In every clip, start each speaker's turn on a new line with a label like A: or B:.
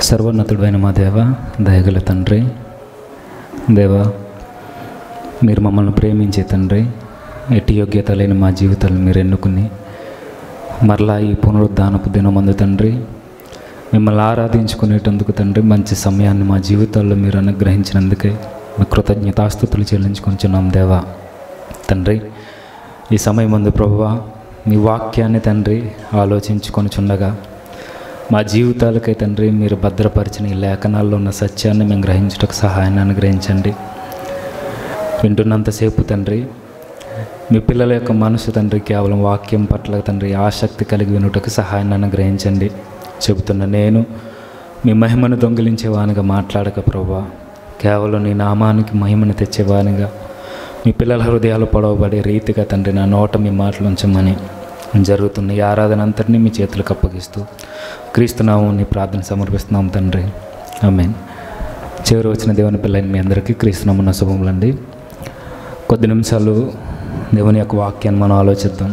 A: సర్వోన్నతుడైన మా దేవ దయగల తండ్రి దేవ మీరు మమ్మల్ని ప్రేమించే తండ్రి ఎట్టి యోగ్యత లేని మా జీవితాలను మీరు ఎన్నుకుని మరలా ఈ పునరుద్ధానపు దినమందు తండ్రి మిమ్మల్ని ఆరాధించుకునేటందుకు తండ్రి మంచి సమయాన్ని మా జీవితాల్లో మీరు అనుగ్రహించినందుకే మీ కృతజ్ఞతాస్థుతులు చెల్లించుకుంటున్నాం దేవా తండ్రి ఈ సమయం ముందు ప్రభువా మీ వాక్యాన్ని తండ్రి ఆలోచించుకొని చుండగా మా జీవితాలకై తండ్రి మీరు భద్రపరిచిన ఈ లేఖనాల్లో ఉన్న సత్యాన్ని మేము గ్రహించుటకు సహాయాన్ని అనుగ్రహించండి వింటున్నంతసేపు తండ్రి మీ పిల్లల యొక్క మనసు తండ్రి కేవలం వాక్యం పట్ల తండ్రి ఆసక్తి కలిగి వినుటకు సహాయాన్ని అనుగ్రహించండి చెబుతున్న నేను మీ మహిమను దొంగిలించేవానిగా మాట్లాడక ప్రభా కేవలం నీ నామానికి మహిమను తెచ్చేవానిగా మీ పిల్లల హృదయాలు పొడవబడే రీతిగా తండ్రి నా నోట మీ మాటలు ఉంచమని జరుగుతున్న ఈ ఆరాధన అంతటినీ మీ చేతులకు అప్పగిస్తూ క్రీస్తునామం నీ ప్రార్థన సమర్పిస్తున్నాం తండ్రి ఆమెన్ చివరి వచ్చిన దేవుని పిల్లని మీ అందరికీ క్రీస్తునామన్న శుభములండి కొద్ది నిమిషాలు దేవుని యొక్క వాక్యాన్ని మనం ఆలోచిద్దాం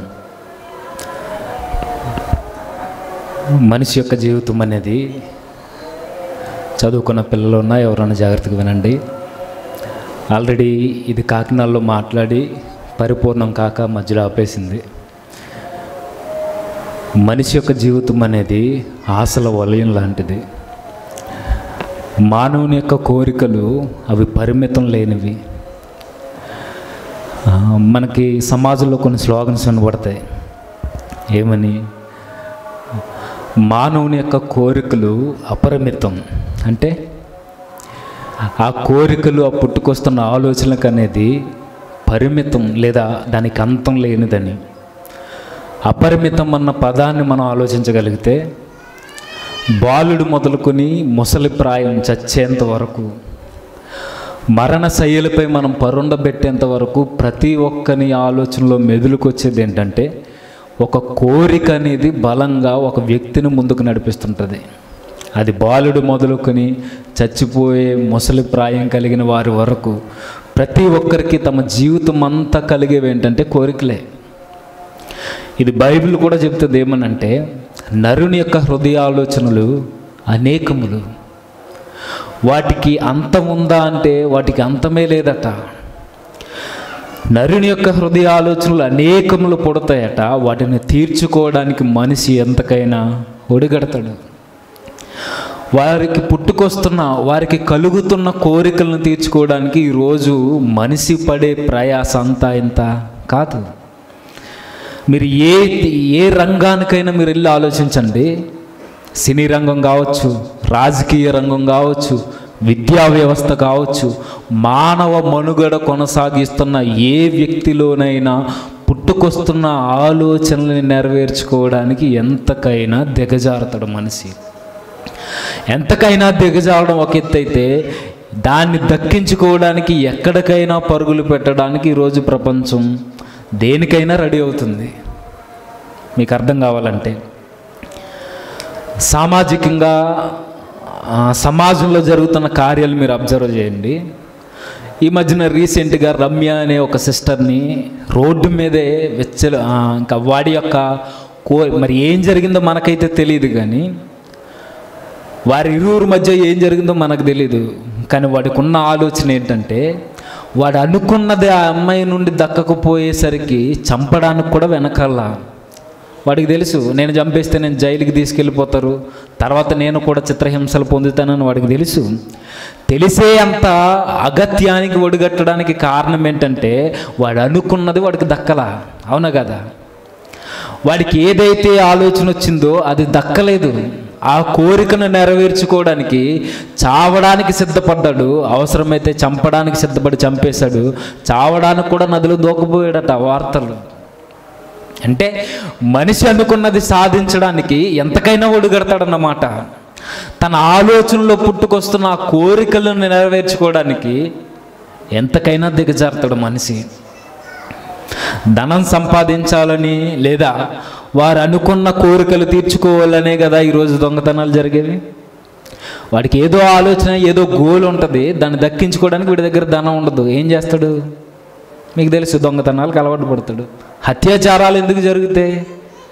A: మనిషి యొక్క జీవితం అనేది చదువుకున్న పిల్లలు ఉన్నా ఎవరైనా జాగ్రత్తగా వినండి ఆల్రెడీ ఇది కాకినాడలో మాట్లాడి పరిపూర్ణం కాక మధ్యలో ఆపేసింది మనిషి యొక్క జీవితం అనేది ఆశల వలయం లాంటిది మానవుని యొక్క కోరికలు అవి పరిమితం లేనివి ఆ, మనకి సమాజంలో కొన్ని స్లోగన్స్ వినబడతాయి ఏమని మానవుని యొక్క కోరికలు అపరిమితం అంటే ఆ కోరికలు ఆ పుట్టుకొస్తున్న ఆలోచనలకు అనేది పరిమితం లేదా దానికి అంతం లేనిదని అపరిమితం అన్న పదాన్ని మనం ఆలోచించగలిగితే బాలుడు మొదలుకొని ముసలి ప్రాయం చచ్చేంత వరకు మరణ శయ్యలపై మనం పరుండబెట్టేంత వరకు ప్రతి ఒక్కని ఆలోచనలో మెదులుకొచ్చేది ఏంటంటే ఒక కోరిక అనేది బలంగా ఒక వ్యక్తిని ముందుకు నడిపిస్తుంటుంది అది బాలుడు మొదలుకొని చచ్చిపోయే ముసలి ప్రాయం కలిగిన వారి వరకు ప్రతి ఒక్కరికి తమ జీవితం అంతా కలిగేవి ఏంటంటే కోరికలే ఇది బైబిల్ కూడా చెప్తుంది ఏమనంటే నరుని యొక్క హృదయ ఆలోచనలు అనేకములు వాటికి అంతం ఉందా అంటే వాటికి అంతమే లేదట నరుని యొక్క హృదయ ఆలోచనలు అనేకములు పుడతాయట వాటిని తీర్చుకోవడానికి మనిషి ఎంతకైనా ఒడిగడతాడు వారికి పుట్టుకొస్తున్న వారికి కలుగుతున్న కోరికలను తీర్చుకోవడానికి ఈరోజు మనిషి పడే ప్రయాస అంతా ఇంత కాదు మీరు ఏ ఏ రంగానికైనా మీరు వెళ్ళి ఆలోచించండి సినీ రంగం కావచ్చు రాజకీయ రంగం కావచ్చు విద్యా వ్యవస్థ కావచ్చు మానవ మనుగడ కొనసాగిస్తున్న ఏ వ్యక్తిలోనైనా పుట్టుకొస్తున్న ఆలోచనల్ని నెరవేర్చుకోవడానికి ఎంతకైనా దిగజారుతాడు మనిషి ఎంతకైనా దిగజారడం ఒక ఎత్తు అయితే దాన్ని దక్కించుకోవడానికి ఎక్కడికైనా పరుగులు పెట్టడానికి ఈరోజు ప్రపంచం దేనికైనా రెడీ అవుతుంది మీకు అర్థం కావాలంటే సామాజికంగా ఆ, సమాజంలో జరుగుతున్న కార్యాలు మీరు అబ్జర్వ్ చేయండి ఈ మధ్యన రీసెంట్గా రమ్య అనే ఒక సిస్టర్ని రోడ్డు మీదే వెచ్చలు ఆ, ఇంకా వాడి యొక్క కో మరి ఏం జరిగిందో మనకైతే తెలియదు కానీ వారి ఇరువురి మధ్య ఏం జరిగిందో మనకు తెలియదు కానీ వాడికి ఉన్న ఆలోచన ఏంటంటే వాడు అనుకున్నది ఆ అమ్మాయి నుండి దక్కకపోయేసరికి చంపడానికి కూడా వెనకాల వాడికి తెలుసు నేను చంపేస్తే నేను జైలుకి తీసుకెళ్ళిపోతారు తర్వాత నేను కూడా చిత్రహింసలు పొందుతానని వాడికి తెలుసు తెలిసే అంత అగత్యానికి ఒడిగట్టడానికి కారణం ఏంటంటే వాడు అనుకున్నది వాడికి దక్కలా అవునా కదా వాడికి ఏదైతే ఆలోచన వచ్చిందో అది దక్కలేదు ఆ కోరికను నెరవేర్చుకోవడానికి చావడానికి సిద్ధపడ్డాడు అవసరమైతే చంపడానికి సిద్ధపడి చంపేశాడు చావడానికి కూడా నదిలో దూకపోయాడట వార్తలు అంటే మనిషి అనుకున్నది సాధించడానికి ఎంతకైనా ఒడిగడతాడన్నమాట తన ఆలోచనలో పుట్టుకొస్తున్న ఆ కోరికలను నెరవేర్చుకోవడానికి ఎంతకైనా దిగజారుతాడు మనిషి ధనం సంపాదించాలని లేదా వారు అనుకున్న కోరికలు తీర్చుకోవాలనే కదా ఈరోజు దొంగతనాలు జరిగేవి వాడికి ఏదో ఆలోచన ఏదో గోల్ ఉంటుంది దాన్ని దక్కించుకోవడానికి వీడి దగ్గర ధనం ఉండదు ఏం చేస్తాడు మీకు తెలుసు దొంగతనాలకు అలవాటు పడతాడు అత్యాచారాలు ఎందుకు జరుగుతాయి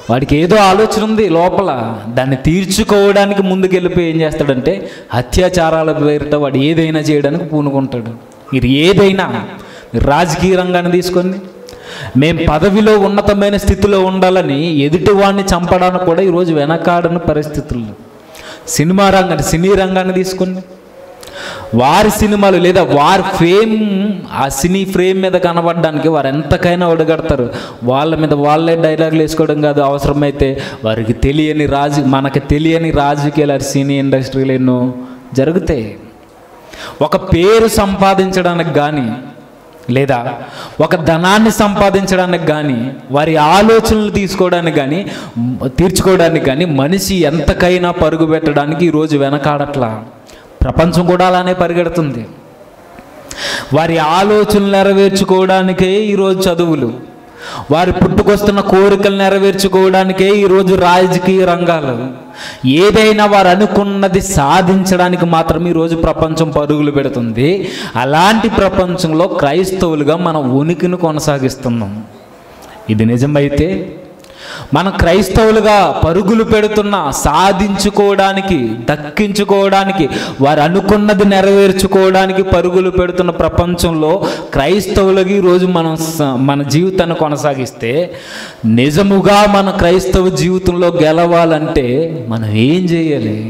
A: వాడికి ఏదో ఆలోచన ఉంది లోపల దాన్ని తీర్చుకోవడానికి ముందుకు వెళ్ళిపోయి ఏం చేస్తాడంటే అత్యాచారాల పేరిట వాడు ఏదైనా చేయడానికి పూనుకుంటాడు మీరు ఏదైనా మీరు రాజకీయ రంగాన్ని తీసుకోండి మేము పదవిలో ఉన్నతమైన స్థితిలో ఉండాలని ఎదుటి వాడిని చంపడానికి కూడా ఈరోజు వెనకాడని పరిస్థితులు సినిమా రంగాన్ని సినీ రంగాన్ని తీసుకోండి వారి సినిమాలు లేదా వారి ఫేమ్ ఆ సినీ ఫ్రేమ్ మీద కనబడడానికి వారు ఎంతకైనా ఒడగడతారు వాళ్ళ మీద వాళ్ళే డైలాగులు వేసుకోవడం కాదు అవసరమైతే వారికి తెలియని రాజు మనకు తెలియని రాజకీయాలు సినీ ఇండస్ట్రీలు ఎన్నో జరుగుతాయి ఒక పేరు సంపాదించడానికి కానీ లేదా ఒక ధనాన్ని సంపాదించడానికి కానీ వారి ఆలోచనలు తీసుకోవడానికి కానీ మ్, తీర్చుకోవడానికి కానీ మనిషి ఎంతకైనా పరుగు పెట్టడానికి ఈరోజు వెనకాడట్లా ప్రపంచం కూడా అలానే పరిగెడుతుంది వారి ఆలోచనలు నెరవేర్చుకోవడానికే ఈరోజు చదువులు వారి పుట్టుకొస్తున్న కోరికలు నెరవేర్చుకోవడానికే ఈరోజు రాజకీయ రంగాలు ఏదైనా వారు అనుకున్నది సాధించడానికి మాత్రం ఈరోజు ప్రపంచం పరుగులు పెడుతుంది అలాంటి ప్రపంచంలో క్రైస్తవులుగా మన ఉనికిని కొనసాగిస్తున్నాం ఇది నిజమైతే మన క్రైస్తవులుగా పరుగులు పెడుతున్న సాధించుకోవడానికి దక్కించుకోవడానికి వారు అనుకున్నది నెరవేర్చుకోవడానికి పరుగులు పెడుతున్న ప్రపంచంలో క్రైస్తవులకి ఈరోజు మనం స- మన జీవితాన్ని కొనసాగిస్తే నిజముగా మన క్రైస్తవ జీవితంలో గెలవాలంటే మనం ఏం చేయాలి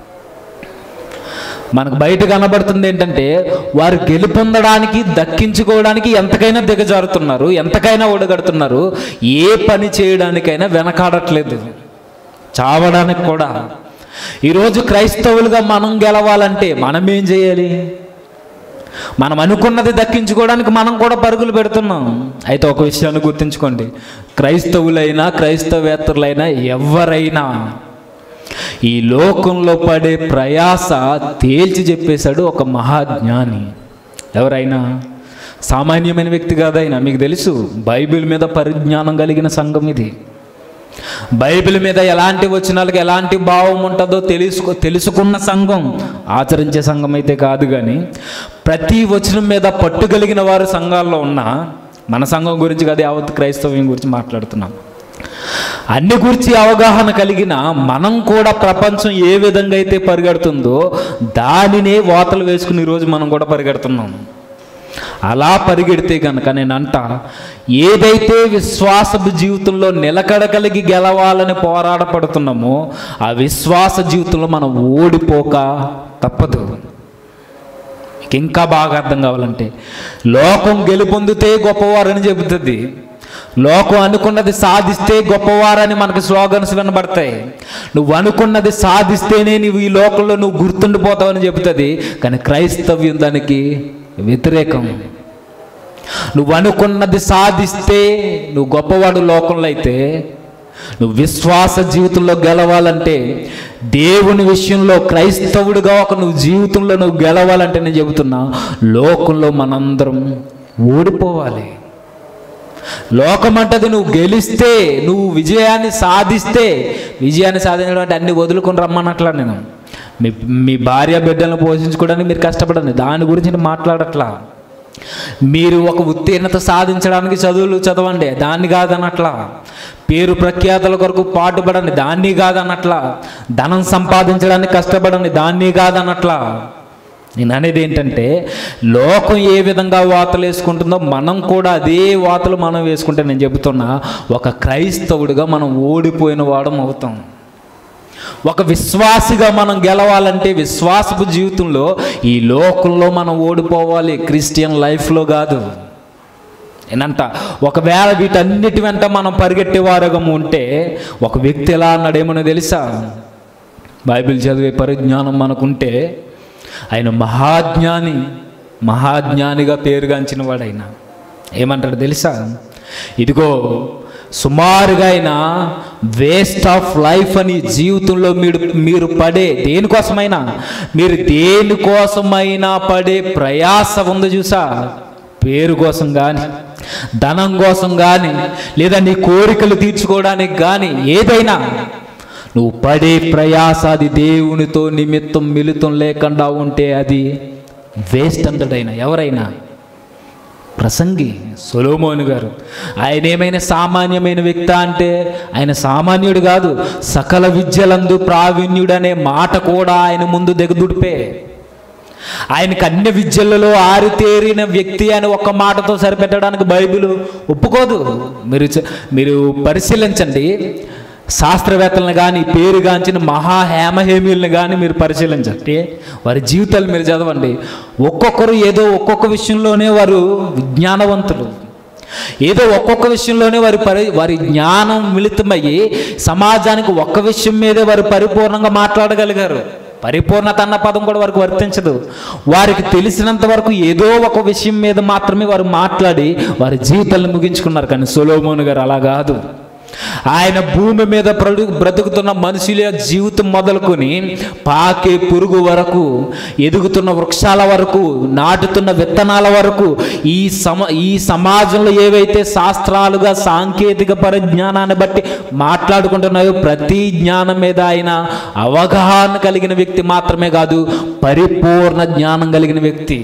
A: మనకు బయట కనబడుతుంది ఏంటంటే వారు గెలుపొందడానికి దక్కించుకోవడానికి ఎంతకైనా దిగజారుతున్నారు ఎంతకైనా ఒడగడుతున్నారు ఏ పని చేయడానికైనా వెనకాడట్లేదు చావడానికి కూడా ఈరోజు క్రైస్తవులుగా మనం గెలవాలంటే మనం ఏం చేయాలి మనం అనుకున్నది దక్కించుకోవడానికి మనం కూడా పరుగులు పెడుతున్నాం అయితే ఒక విషయాన్ని గుర్తుంచుకోండి క్రైస్తవులైనా క్రైస్తవేత్తరులైనా ఎవరైనా ఈ లోకంలో పడే ప్రయాస తేల్చి చెప్పేశాడు ఒక మహాజ్ఞాని ఎవరైనా సామాన్యమైన వ్యక్తి కాదైనా మీకు తెలుసు బైబిల్ మీద పరిజ్ఞానం కలిగిన సంఘం ఇది బైబిల్ మీద ఎలాంటి వచనాలకు ఎలాంటి భావం ఉంటుందో తెలుసుకో తెలుసుకున్న సంఘం ఆచరించే సంఘం అయితే కాదు కానీ ప్రతి వచనం మీద పట్టు కలిగిన వారు సంఘాల్లో ఉన్న మన సంఘం గురించి కాదు యావత్ క్రైస్తవ్యం గురించి మాట్లాడుతున్నాం అన్ని గురించి అవగాహన కలిగిన మనం కూడా ప్రపంచం ఏ విధంగా అయితే పరిగెడుతుందో దానినే వాతలు వేసుకుని ఈరోజు మనం కూడా పరిగెడుతున్నాం అలా పరిగెడితే కనుక నేను అంట ఏదైతే విశ్వాసపు జీవితంలో నిలకడ కలిగి గెలవాలని పోరాడపడుతున్నామో ఆ విశ్వాస జీవితంలో మనం ఓడిపోక తప్పదు మీకు ఇంకా బాగా అర్థం కావాలంటే లోకం గెలుపొందితే గొప్పవారని చెబుతుంది లోకం అనుకున్నది సాధిస్తే గొప్పవారని మనకు స్లోగన్స్ వినబడతాయి నువ్వు అనుకున్నది సాధిస్తేనే నువ్వు ఈ లోకంలో నువ్వు గుర్తుండిపోతావని చెబుతుంది కానీ క్రైస్తవ్యం దానికి వ్యతిరేకం నువ్వు అనుకున్నది సాధిస్తే నువ్వు గొప్పవాడు లోకంలో అయితే నువ్వు విశ్వాస జీవితంలో గెలవాలంటే దేవుని విషయంలో క్రైస్తవుడిగా ఒక నువ్వు జీవితంలో నువ్వు గెలవాలంటే నేను చెబుతున్నా లోకంలో మనందరం ఓడిపోవాలి లోకం అంటది నువ్వు గెలిస్తే నువ్వు విజయాన్ని సాధిస్తే విజయాన్ని సాధించడం అంటే అన్ని వదులుకొని రమ్మన్నట్లా నేను మీ మీ భార్య బిడ్డలను పోషించుకోవడానికి మీరు కష్టపడండి దాని గురించి నేను మాట్లాడట్లా మీరు ఒక ఉత్తీర్ణత సాధించడానికి చదువులు చదవండి దాన్ని కాదనట్లా పేరు ప్రఖ్యాతల కొరకు పాటుపడండి దాన్ని కాదనట్లా ధనం సంపాదించడానికి కష్టపడండి దాన్ని కాదనట్లా నేను అనేది ఏంటంటే లోకం ఏ విధంగా వాతలు వేసుకుంటుందో మనం కూడా అదే వాతలు మనం వేసుకుంటే నేను చెబుతున్నా ఒక క్రైస్తవుడిగా మనం ఓడిపోయిన వాడం అవుతాం ఒక విశ్వాసిగా మనం గెలవాలంటే విశ్వాసపు జీవితంలో ఈ లోకంలో మనం ఓడిపోవాలి క్రిస్టియన్ లైఫ్లో కాదు ఏనంట ఒకవేళ వీటన్నిటి వెంట మనం పరిగెట్టే వారుగా ఉంటే ఒక వ్యక్తి ఎలా అన్నాడేమో తెలుసా బైబిల్ చదివే పరిజ్ఞానం మనకుంటే ఆయన మహాజ్ఞాని మహాజ్ఞానిగా పేరుగాంచిన వాడైన ఏమంటాడు తెలుసా ఇదిగో సుమారుగా అయినా వేస్ట్ ఆఫ్ లైఫ్ అని జీవితంలో మీరు మీరు పడే దేనికోసమైనా మీరు దేనికోసమైనా పడే ప్రయాస ఉంది చూసా పేరు కోసం కానీ ధనం కోసం కానీ లేదా నీ కోరికలు తీర్చుకోవడానికి కానీ ఏదైనా నువ్వు పడే ప్రయాస అది దేవునితో నిమిత్తం మిళితం లేకుండా ఉంటే అది వేస్ట్ అంతడైనా ఎవరైనా ప్రసంగి సొలోమోను గారు ఆయన ఏమైనా సామాన్యమైన వ్యక్తి అంటే ఆయన సామాన్యుడు కాదు సకల విద్యలందు ప్రావీణ్యుడు అనే మాట కూడా ఆయన ముందు దిగదుడిపే ఆయనకు అన్ని విద్యలలో ఆరితేరిన వ్యక్తి అని ఒక మాటతో సరిపెట్టడానికి బైబిల్ ఒప్పుకోదు మీరు చ- మీరు పరిశీలించండి శాస్త్రవేత్తలను కానీ పేరుగాంచిన మహా హేమహేమీలను కానీ మీరు పరిశీలించండి వారి జీవితాలు మీరు చదవండి ఒక్కొక్కరు ఏదో ఒక్కొక్క విషయంలోనే వారు విజ్ఞానవంతులు ఏదో ఒక్కొక్క విషయంలోనే వారి పరి వారి జ్ఞానం మిళితమయ్యి సమాజానికి ఒక్క విషయం మీదే వారు పరిపూర్ణంగా మాట్లాడగలిగారు పరిపూర్ణత అన్న పదం కూడా వారికి వర్తించదు వారికి తెలిసినంత వరకు ఏదో ఒక విషయం మీద మాత్రమే వారు మాట్లాడి వారి జీవితాలను ముగించుకున్నారు కానీ సొలోమోను గారు అలా కాదు ఆయన భూమి మీద ప్రడు బ్రతుకుతున్న మనుషుల జీవితం మొదలుకొని పాకే పురుగు వరకు ఎదుగుతున్న వృక్షాల వరకు నాటుతున్న విత్తనాల వరకు ఈ సమ ఈ సమాజంలో ఏవైతే శాస్త్రాలుగా సాంకేతిక పరిజ్ఞానాన్ని బట్టి మాట్లాడుకుంటున్నాయో ప్రతి జ్ఞానం మీద ఆయన అవగాహన కలిగిన వ్యక్తి మాత్రమే కాదు పరిపూర్ణ జ్ఞానం కలిగిన వ్యక్తి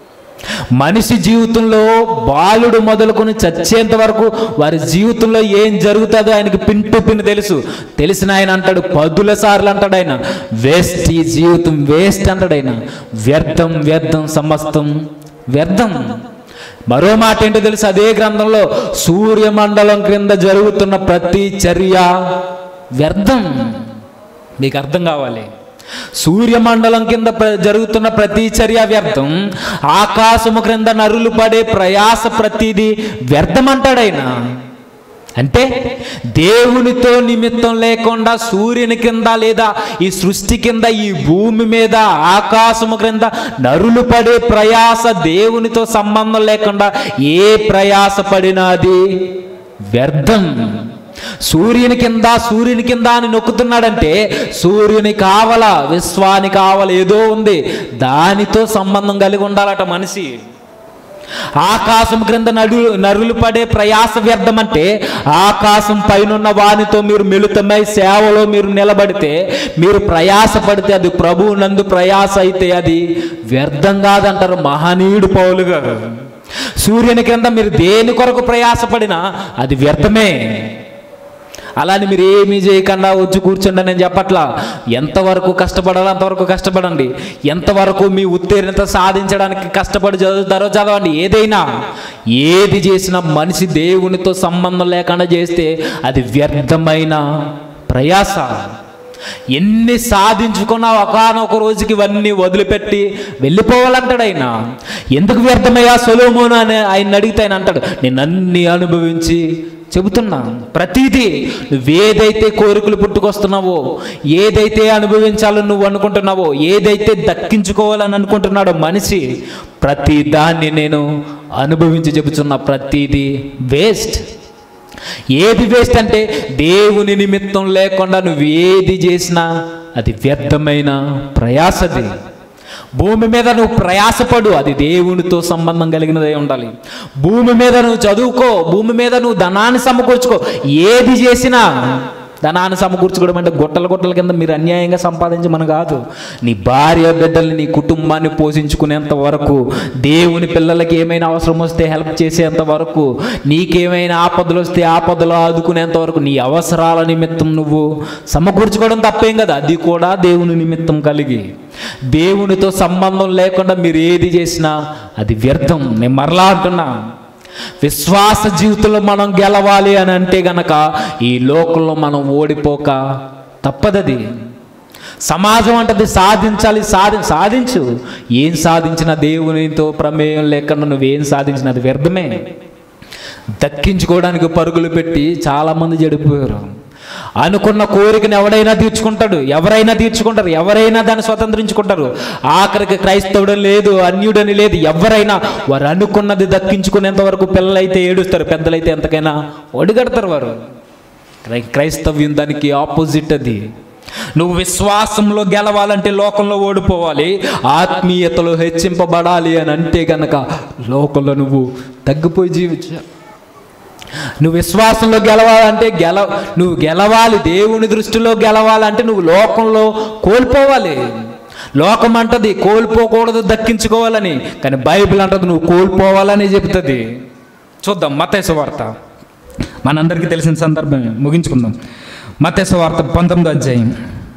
A: మనిషి జీవితంలో బాలుడు మొదలుకొని చచ్చేంత వరకు వారి జీవితంలో ఏం జరుగుతుందో ఆయనకి పిన్ టు పిన్ తెలుసు తెలిసిన ఆయన అంటాడు పదుల సార్లు అంటాడు ఆయన వేస్ట్ ఈ జీవితం వేస్ట్ అంటాడు ఆయన వ్యర్థం వ్యర్థం సమస్తం వ్యర్థం మరో మాట ఏంటో తెలుసు అదే గ్రంథంలో సూర్యమండలం క్రింద జరుగుతున్న ప్రతి చర్య వ్యర్థం మీకు అర్థం కావాలి సూర్యమండలం కింద ప్ర- జరుగుతున్న ప్రతి చర్య వ్యర్థం ఆకాశము క్రింద నరులు పడే ప్రయాస ప్రతిదీ వ్యర్థం అంటాడు ఆయన అంటే దేవునితో నిమిత్తం లేకుండా సూర్యుని కింద లేదా ఈ సృష్టి కింద ఈ భూమి మీద ఆకాశము క్రింద నరులు పడే ప్రయాస దేవునితో సంబంధం లేకుండా ఏ ప్రయాస పడినా అది వ్యర్థం సూర్యుని కింద సూర్యుని కింద అని నొక్కుతున్నాడంటే సూర్యుని కావల విశ్వానికి కావల ఏదో ఉంది దానితో సంబంధం కలిగి ఉండాలట మనిషి ఆకాశం క్రింద నడు నరులు పడే ప్రయాస వ్యర్థం అంటే ఆకాశం పైనున్న వానితో మీరు మిళితమై సేవలో మీరు నిలబడితే మీరు ప్రయాస పడితే అది ప్రభువు నందు ప్రయాస అయితే అది వ్యర్థం కాదంటారు మహనీయుడు పౌలు గారు సూర్యుని కింద మీరు దేని కొరకు ప్రయాసపడినా అది వ్యర్థమే అలాని మీరు ఏమీ చేయకుండా వచ్చి కూర్చోండి అని నేను చెప్పట్లా ఎంతవరకు కష్టపడాలో అంతవరకు కష్టపడండి ఎంతవరకు మీ ఉత్తీర్ణత సాధించడానికి కష్టపడి చదువుతారో చదవండి ఏదైనా ఏది చేసినా మనిషి దేవునితో సంబంధం లేకుండా చేస్తే అది వ్యర్థమైన ప్రయాస ఎన్ని సాధించుకున్నా ఒకనొక రోజుకి ఇవన్నీ వదిలిపెట్టి వెళ్ళిపోవాలంటాడు ఆయన ఎందుకు వ్యర్థమయ్యా సొలోమోను అని ఆయన అడిగితే ఆయన అంటాడు నేను అన్ని అనుభవించి చెబుతున్నా ప్రతిదీ నువ్వేదైతే కోరికలు పుట్టుకొస్తున్నావో ఏదైతే అనుభవించాలని నువ్వు అనుకుంటున్నావో ఏదైతే దక్కించుకోవాలని అనుకుంటున్నాడో మనిషి ప్రతి దాన్ని నేను అనుభవించి చెబుతున్నా ప్రతిదీ వేస్ట్ ఏది వేస్ట్ అంటే దేవుని నిమిత్తం లేకుండా నువ్వు ఏది చేసినా అది వ్యర్థమైన ప్రయాసది భూమి మీద నువ్వు ప్రయాసపడు అది దేవునితో సంబంధం కలిగినదై ఉండాలి భూమి మీద నువ్వు చదువుకో భూమి మీద నువ్వు ధనాన్ని సమకూర్చుకో ఏది చేసినా ధనాన్ని సమకూర్చుకోవడం అంటే గుట్టల గుట్టల కింద మీరు అన్యాయంగా సంపాదించమని కాదు నీ భార్య బిడ్డల్ని నీ కుటుంబాన్ని పోషించుకునేంత వరకు దేవుని పిల్లలకి ఏమైనా అవసరం వస్తే హెల్ప్ చేసేంత వరకు నీకేమైనా ఆపదలు వస్తే ఆపదలు ఆదుకునేంత వరకు నీ అవసరాల నిమిత్తం నువ్వు సమకూర్చుకోవడం తప్పేం కదా అది కూడా దేవుని నిమిత్తం కలిగి దేవునితో సంబంధం లేకుండా మీరు ఏది చేసినా అది వ్యర్థం నేను మరలా అంటున్నా విశ్వాస జీవితంలో మనం గెలవాలి అని అంటే గనక ఈ లోకంలో మనం ఓడిపోక తప్పదది సమాజం అంటది సాధించాలి సాధి సాధించు ఏం సాధించిన దేవునితో ప్రమేయం లేకుండా నువ్వేం సాధించిన అది వ్యర్థమే దక్కించుకోవడానికి పరుగులు పెట్టి చాలామంది చెడిపోయారు అనుకున్న కోరికను ఎవడైనా తీర్చుకుంటాడు ఎవరైనా తీర్చుకుంటారు ఎవరైనా దాన్ని స్వతంత్రించుకుంటారు ఆఖరికి క్రైస్తవుడని లేదు అన్యుడని లేదు ఎవరైనా వారు అనుకున్నది దక్కించుకునేంత వరకు పిల్లలైతే ఏడుస్తారు పెద్దలైతే ఎంతకైనా ఒడిగడతారు వారు క్రై- క్రైస్తవ్యం దానికి ఆపోజిట్ అది నువ్వు విశ్వాసంలో గెలవాలంటే లోకంలో ఓడిపోవాలి ఆత్మీయతలో హెచ్చింపబడాలి అని అంటే గనక లోకంలో నువ్వు తగ్గిపోయి జీవించాలి నువ్వు విశ్వాసంలో గెలవాలంటే గెల నువ్వు గెలవాలి దేవుని దృష్టిలో గెలవాలంటే నువ్వు లోకంలో కోల్పోవాలి లోకం అంటది కోల్పోకూడదు దక్కించుకోవాలని కానీ బైబిల్ అంటది నువ్వు కోల్పోవాలని చెబుతుంది చూద్దాం మతేసు వార్త మనందరికీ తెలిసిన సందర్భమే ముగించుకుందాం మతేసు వార్త పంతొమ్మిదో అధ్యాయం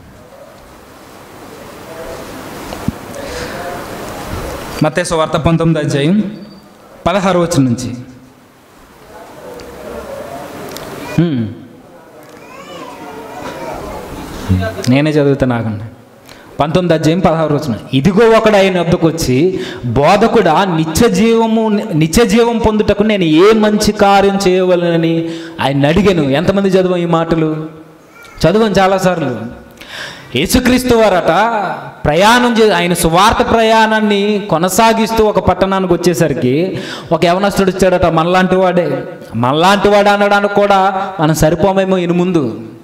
A: మతేసు వార్త పంతొమ్మిదో అధ్యాయం పదహారు వచ్చిన నుంచి హ్మ్. నేనే చదువుతాను ఆగండి పంతొమ్మిది అధ్యాయం పదహారు వచ్చిన ఇదిగో ఒకడు ఆయన వద్దకు వచ్చి బోధకుడా నిత్య జీవము నిత్య జీవం పొందుటకు నేను ఏ మంచి కార్యం చేయవలనని ఆయన అడిగాను ఎంతమంది చదివాం ఈ మాటలు చదివాం చాలాసార్లు యేసుక్రీస్తు వారట ప్రయాణం చే ఆయన సువార్త ప్రయాణాన్ని కొనసాగిస్తూ ఒక పట్టణానికి వచ్చేసరికి ఒక యవనస్తుడు వచ్చాడట మనలాంటి వాడే మనలాంటి వాడు అనడానికి కూడా మనం సరిపోమేమో ఈయన ముందు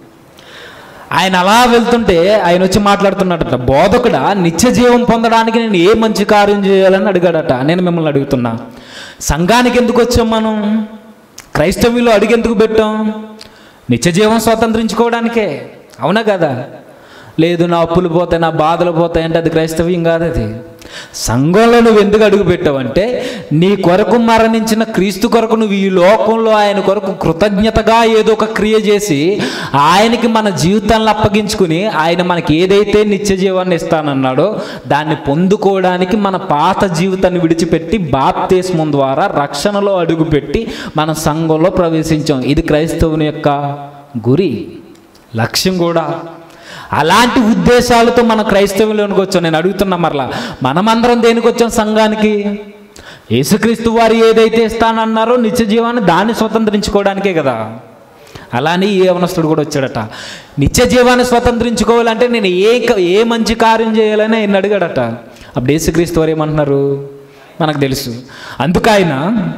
A: ఆయన అలా వెళ్తుంటే ఆయన వచ్చి మాట్లాడుతున్నాడట బోధకుడా నిత్య జీవం పొందడానికి నేను ఏ మంచి కార్యం చేయాలని అడిగాడట నేను మిమ్మల్ని అడుగుతున్నా సంఘానికి ఎందుకు వచ్చాం మనం క్రైస్తవ్యులు అడిగెందుకు పెట్టాం నిత్య జీవం స్వతంత్రించుకోవడానికే అవునా కదా లేదు నా అప్పులు పోతాయి నా బాధలు పోతాయి అంటే అది క్రైస్తవ్యం కాదు అది సంఘంలో నువ్వు ఎందుకు అడుగు పెట్టావంటే నీ కొరకు మరణించిన క్రీస్తు కొరకు నువ్వు ఈ లోకంలో ఆయన కొరకు కృతజ్ఞతగా ఏదో ఒక క్రియ చేసి ఆయనకి మన జీవితాలను అప్పగించుకుని ఆయన మనకి ఏదైతే నిత్య జీవాన్ని ఇస్తానన్నాడో దాన్ని పొందుకోవడానికి మన పాత జీవితాన్ని విడిచిపెట్టి బాప్తేస్మం ద్వారా రక్షణలో అడుగుపెట్టి మన సంఘంలో ప్రవేశించాం ఇది క్రైస్తవుని యొక్క గురి లక్ష్యం కూడా అలాంటి ఉద్దేశాలతో మన క్రైస్తవంలోనికి వచ్చాం నేను అడుగుతున్నా మరలా మనమందరం దేనికి వచ్చాం సంఘానికి యేసుక్రీస్తు వారు ఏదైతే ఇస్తానన్నారో నిత్య జీవాన్ని దాన్ని స్వతంత్రించుకోవడానికే కదా అలానే ఈ యవనస్తుడు కూడా వచ్చాడట నిత్య జీవాన్ని స్వతంత్రించుకోవాలంటే నేను ఏ క- ఏ మంచి కార్యం చేయాలని ఆయన అడిగాడట అప్పుడు యేసుక్రీస్తు వారు ఏమంటున్నారు మనకు తెలుసు అందుకు ఆయన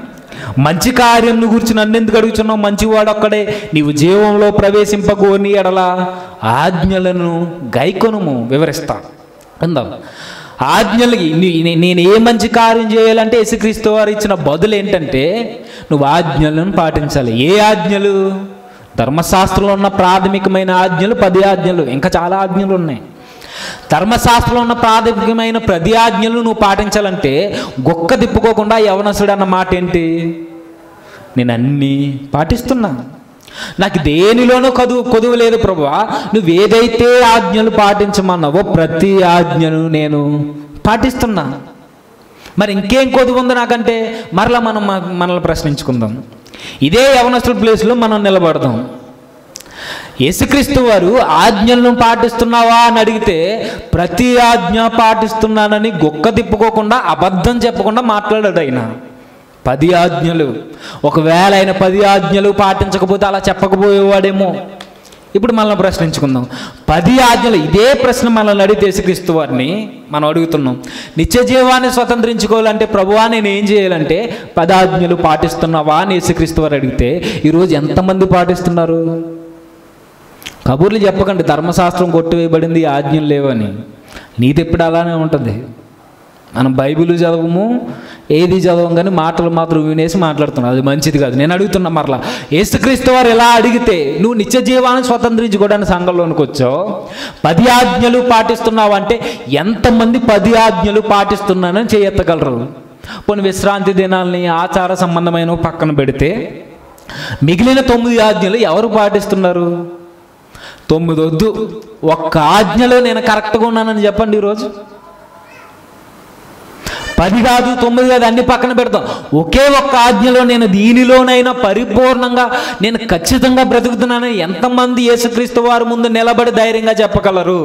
A: మంచి కార్యం గురించి నన్ను ఎందుకు అడుగుతున్నావు మంచివాడు ఒక్కడే నీవు జీవంలో ప్రవేశింపకోని ఎడల ఆజ్ఞలను గైకొనుము వివరిస్తా అందాం ఆజ్ఞలకి నీ- నీ- నేను ఏ మంచి కార్యం చేయాలంటే యేసుక్రీస్తు వారు ఇచ్చిన బదులు ఏంటంటే నువ్వు ఆజ్ఞలను పాటించాలి ఏ ఆజ్ఞలు ధర్మశాస్త్రంలో ఉన్న ప్రాథమికమైన ఆజ్ఞలు పది ఆజ్ఞలు ఇంకా చాలా ఆజ్ఞలు ఉన్నాయి ధర్మశాస్త్రంలో ఉన్న ప్రాథమికమైన ప్రతి ఆజ్ఞలు నువ్వు పాటించాలంటే గొక్క తిప్పుకోకుండా యవనసుడు అన్న మాట ఏంటి నేను అన్నీ పాటిస్తున్నా నాకు దేనిలోనూ కదువు కొదువు లేదు ప్రభువా నువ్వు ఏదైతే ఆజ్ఞలు పాటించమన్నావో ప్రతి ఆజ్ఞను నేను పాటిస్తున్నా మరి ఇంకేం కొదువు ఉంది నాకంటే మరలా మనం మ- మనల్ని ప్రశ్నించుకుందాం ఇదే యవనస్తుల ప్లేస్లో మనం నిలబడదాం యేసుక్రీస్తు వారు ఆజ్ఞలను పాటిస్తున్నావా అని అడిగితే ప్రతి ఆజ్ఞ పాటిస్తున్నానని గొక్క తిప్పుకోకుండా అబద్ధం చెప్పకుండా మాట్లాడాడు ఆయన పది ఆజ్ఞలు ఒకవేళ ఆయన పది ఆజ్ఞలు పాటించకపోతే అలా చెప్పకపోయేవాడేమో ఇప్పుడు మనల్ని ప్రశ్నించుకుందాం పది ఆజ్ఞలు ఇదే ప్రశ్న మనల్ని అడిగితే యేసుక్రీస్తు వారిని మనం అడుగుతున్నాం నిత్య జీవాన్ని స్వతంత్రించుకోవాలంటే ప్రభువా నేను ఏం చేయాలంటే పది ఆజ్ఞలు పాటిస్తున్నావా అని యేసుక్రీస్తు వారు అడిగితే ఈరోజు ఎంతమంది పాటిస్తున్నారు కబుర్లు చెప్పకండి ధర్మశాస్త్రం కొట్టివేయబడింది ఈ ఆజ్ఞలు లేవని నీది ఎప్పుడు అలానే ఉంటుంది మనం బైబిల్ చదవము ఏది చదవం కానీ మాటలు మాత్రం వినేసి మాట్లాడుతున్నాం అది మంచిది కాదు నేను అడుగుతున్నా మరలా ఏసుక్రీస్తు వారు ఎలా అడిగితే నువ్వు నిత్య జీవాన్ని స్వతంత్రించుకోవడానికి సంఘంలోనికి వచ్చావు పది ఆజ్ఞలు పాటిస్తున్నావు అంటే ఎంతమంది పది ఆజ్ఞలు పాటిస్తున్నానని చేయెత్తగలరు పోనీ విశ్రాంతి దినాల్ని ఆచార సంబంధమైన పక్కన పెడితే మిగిలిన తొమ్మిది ఆజ్ఞలు ఎవరు పాటిస్తున్నారు తొమ్మిది వద్దు ఒక్క ఆజ్ఞలో నేను కరెక్ట్గా ఉన్నానని చెప్పండి ఈరోజు పది కాదు తొమ్మిది కాదు అన్ని పక్కన పెడతాం ఒకే ఒక్క ఆజ్ఞలో నేను దీనిలోనైనా పరిపూర్ణంగా నేను ఖచ్చితంగా బ్రతుకుతున్నానని ఎంతమంది యేసుక్రీస్తు వారి ముందు నిలబడి ధైర్యంగా చెప్పగలరు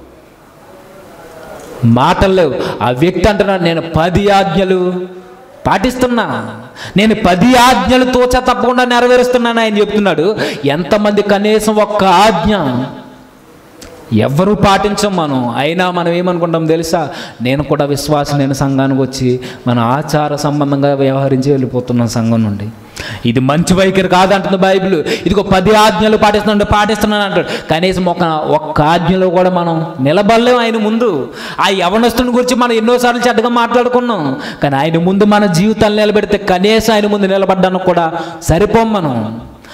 A: మాటలు లేవు ఆ వ్యక్తి అంటున్నాడు నేను పది ఆజ్ఞలు పాటిస్తున్నా నేను పది ఆజ్ఞలు తోచ తప్పకుండా నెరవేరుస్తున్నాను ఆయన చెప్తున్నాడు ఎంతమంది కనీసం ఒక్క ఆజ్ఞ ఎవరు పాటించం మనం అయినా మనం ఏమనుకుంటాం తెలుసా నేను కూడా విశ్వాసం నేను సంఘానికి వచ్చి మన ఆచార సంబంధంగా వ్యవహరించి వెళ్ళిపోతున్నాం సంఘం నుండి ఇది మంచి వైఖరి కాదంటుంది బైబిల్ ఇదిగో పది ఆజ్ఞలు పాటిస్తున్నాడు పాటిస్తున్నాను అంటాడు కనీసం ఒక ఒక్క ఆజ్ఞలో కూడా మనం నిలబడలేం ఆయన ముందు ఆ యవనస్తుని గురించి మనం ఎన్నోసార్లు చెడ్డగా మాట్లాడుకున్నాం కానీ ఆయన ముందు మన జీవితాలు నిలబెడితే కనీసం ఆయన ముందు నిలబడ్డానికి కూడా సరిపోం మనం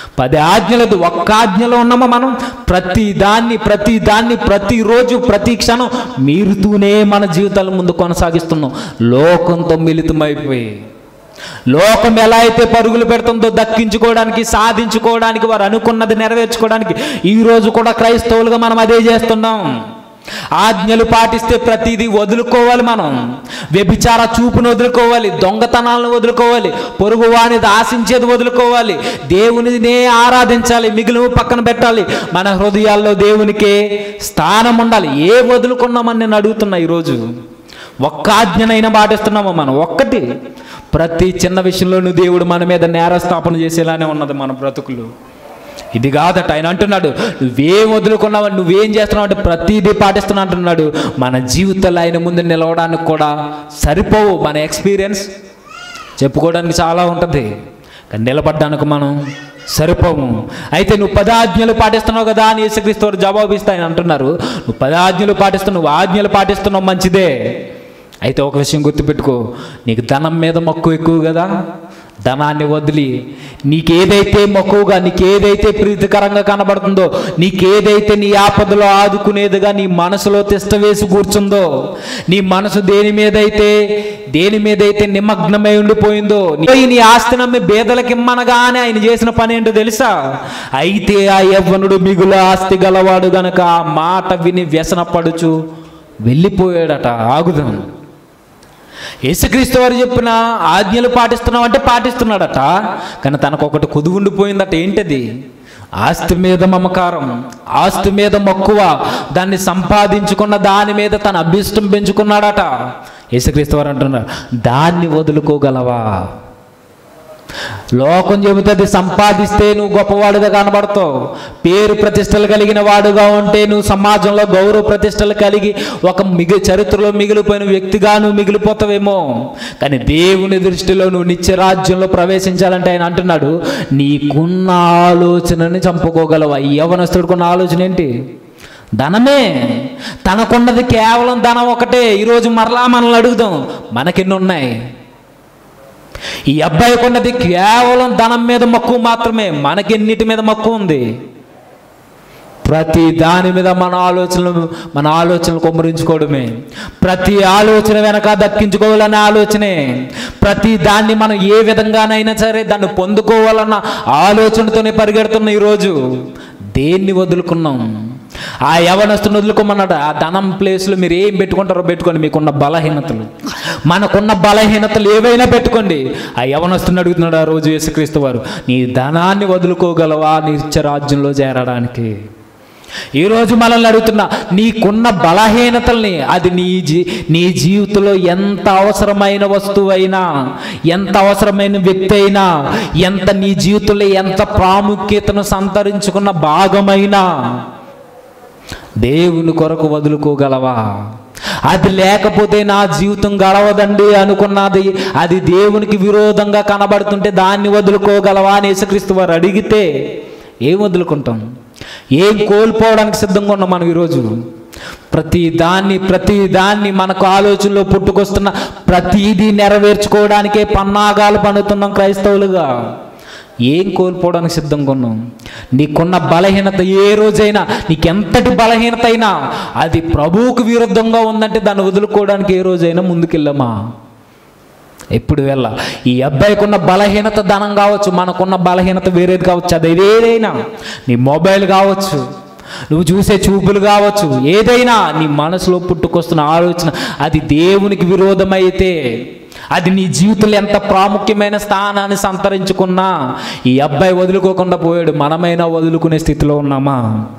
A: పది ఆజ్ఞలది ఒక్క ఆజ్ఞలో ఉన్నామా మనం ప్రతి దాన్ని ప్రతి దాన్ని ప్రతిరోజు ప్రతి క్షణం మీరుతూనే మన జీవితాల ముందు కొనసాగిస్తున్నాం లోకంతో మిళితమైపోయి లోకం ఎలా అయితే పరుగులు పెడుతుందో దక్కించుకోవడానికి సాధించుకోవడానికి వారు అనుకున్నది నెరవేర్చుకోవడానికి ఈ రోజు కూడా క్రైస్తవులుగా మనం అదే చేస్తున్నాం ఆజ్ఞలు పాటిస్తే ప్రతిదీ వదులుకోవాలి మనం వ్యభిచార చూపును వదులుకోవాలి దొంగతనాలను వదులుకోవాలి పొరుగు వానిది ఆశించేది వదులుకోవాలి దేవునినే ఆరాధించాలి మిగిలిన పక్కన పెట్టాలి మన హృదయాల్లో దేవునికే స్థానం ఉండాలి ఏ వదులుకున్నామని నేను అడుగుతున్నా ఈరోజు ఒక్క ఆజ్ఞనైనా పాటిస్తున్నామా మనం ఒక్కటి ప్రతి చిన్న విషయంలోనూ దేవుడు మన మీద నేరస్థాపన చేసేలానే ఉన్నది మన బ్రతుకులు ఇది కాదట ఆయన అంటున్నాడు నువ్వేం వదులుకున్నావు నువ్వేం చేస్తున్నావు అంటే ప్రతిదీ పాటిస్తున్నా అంటున్నాడు మన జీవితాలు ఆయన ముందు నిలవడానికి కూడా సరిపోవు మన ఎక్స్పీరియన్స్ చెప్పుకోవడానికి చాలా ఉంటుంది కానీ నిలబడడానికి మనం సరిపోము అయితే నువ్వు పదాజ్ఞలు పాటిస్తున్నావు కదా అని యేసుక్రీస్తు వారు జవాబు ఇస్తా ఆయన అంటున్నారు నువ్వు పదాజ్ఞలు పాటిస్తున్నావు నువ్వు ఆజ్ఞలు పాటిస్తున్నావు మంచిదే అయితే ఒక విషయం గుర్తుపెట్టుకో నీకు ధనం మీద మక్కువ ఎక్కువ కదా ధనాన్ని వదిలి నీకేదైతే మక్కువగా నీకేదైతే ప్రీతికరంగా కనబడుతుందో నీకేదైతే నీ ఆపదలో ఆదుకునేదిగా నీ మనసులో తిష్ట వేసి కూర్చుందో నీ మనసు దేని మీదైతే దేని మీదైతే నిమగ్నమై ఉండిపోయిందో నీ- నీ ఆస్తి నమ్మి బేదలకి ఇమ్మనగానే ఆయన చేసిన పని ఏంటో తెలుసా అయితే ఆ యవ్వనుడు మిగులు ఆస్తి గలవాడు గనక ఆ మాట విని వ్యసనపడుచు వెళ్ళిపోయాడట ఆగుదాం యేసుక్రీస్తు వారు చెప్పిన ఆజ్ఞలు పాటిస్తున్నావు అంటే పాటిస్తున్నాడట కానీ తనకు ఒకటి కుదువు ఉండిపోయిందట ఏంటది ఆస్తి మీద మమకారం ఆస్తి మీద మక్కువ దాన్ని సంపాదించుకున్న దాని మీద తన అభిష్టం పెంచుకున్నాడట యేసుక్రీస్తు వారు అంటున్నారు దాన్ని వదులుకోగలవా లోకం చెబుతుంది సంపాదిస్తే నువ్వు గొప్పవాడుగా కనబడతావు పేరు ప్రతిష్టలు కలిగిన వాడుగా ఉంటే నువ్వు సమాజంలో గౌరవ ప్రతిష్టలు కలిగి ఒక మిగి చరిత్రలో మిగిలిపోయిన వ్యక్తిగా నువ్వు మిగిలిపోతావేమో కానీ దేవుని దృష్టిలో నువ్వు నిత్య రాజ్యంలో ప్రవేశించాలంటే ఆయన అంటున్నాడు నీకున్న ఆలోచనని చంపుకోగలవా ఈ యవనస్తుడికున్న ఆలోచన ఏంటి ధనమే తనకున్నది కేవలం ధనం ఒకటే ఈరోజు మరలా మనల్ని అడుగుదాం మనకెన్ని ఉన్నాయి ఈ అబ్బాయికి ఉన్నది కేవలం ధనం మీద మక్కువ మాత్రమే మనకెన్నిటి మీద మక్కువ ఉంది ప్రతి దాని మీద మన ఆలోచనలు మన ఆలోచనలు కొమ్మరించుకోవడమే ప్రతి ఆలోచన వెనక దక్కించుకోవాలనే ఆలోచనే ప్రతి దాన్ని మనం ఏ విధంగానైనా సరే దాన్ని పొందుకోవాలన్న ఆలోచనతోనే పరిగెడుతున్న ఈరోజు దేన్ని వదులుకున్నాం ఆ యవనస్తుని వదులుకోమన్నాడు ఆ ధనం ప్లేస్లో మీరు ఏం పెట్టుకుంటారో పెట్టుకోండి మీకున్న బలహీనతలు మనకున్న బలహీనతలు ఏవైనా పెట్టుకోండి ఆ యవనస్తుని అడుగుతున్నాడు ఆ రోజు యేసుక్రీస్తు వారు నీ ధనాన్ని వదులుకోగలవా నిత్య రాజ్యంలో చేరడానికి ఈరోజు మనల్ని అడుగుతున్నా నీకున్న బలహీనతల్ని అది నీ జీ నీ జీవితంలో ఎంత అవసరమైన వస్తువైనా ఎంత అవసరమైన వ్యక్తి అయినా ఎంత నీ జీవితంలో ఎంత ప్రాముఖ్యతను సంతరించుకున్న భాగమైనా దేవుని కొరకు వదులుకోగలవా అది లేకపోతే నా జీవితం గడవదండి అనుకున్నది అది దేవునికి విరోధంగా కనబడుతుంటే దాన్ని వదులుకోగలవా అని యేసుక్రీస్తు వారు అడిగితే ఏం వదులుకుంటాం ఏం కోల్పోవడానికి సిద్ధంగా ఉన్నాం మనం ఈరోజు ప్రతి దాన్ని ప్రతి దాన్ని మనకు ఆలోచనలో పుట్టుకొస్తున్న ప్రతిదీ నెరవేర్చుకోవడానికే పన్నాగాలు పన్నుతున్నాం క్రైస్తవులుగా ఏం కోల్పోవడానికి సిద్ధంగా ఉన్నాం నీకున్న బలహీనత ఏ రోజైనా నీకెంతటి బలహీనత అయినా అది ప్రభువుకు విరుద్ధంగా ఉందంటే దాన్ని వదులుకోవడానికి ఏ రోజైనా ముందుకెళ్ళమా ఎప్పుడు వెళ్ళ ఈ అబ్బాయికి ఉన్న బలహీనత ధనం కావచ్చు మనకున్న బలహీనత వేరేది కావచ్చు అది ఏదైనా నీ మొబైల్ కావచ్చు నువ్వు చూసే చూపులు కావచ్చు ఏదైనా నీ మనసులో పుట్టుకొస్తున్న ఆలోచన అది దేవునికి విరోధమైతే అది నీ జీవితంలో ఎంత ప్రాముఖ్యమైన స్థానాన్ని సంతరించుకున్నా ఈ అబ్బాయి వదులుకోకుండా పోయాడు మనమైనా వదులుకునే స్థితిలో ఉన్నామా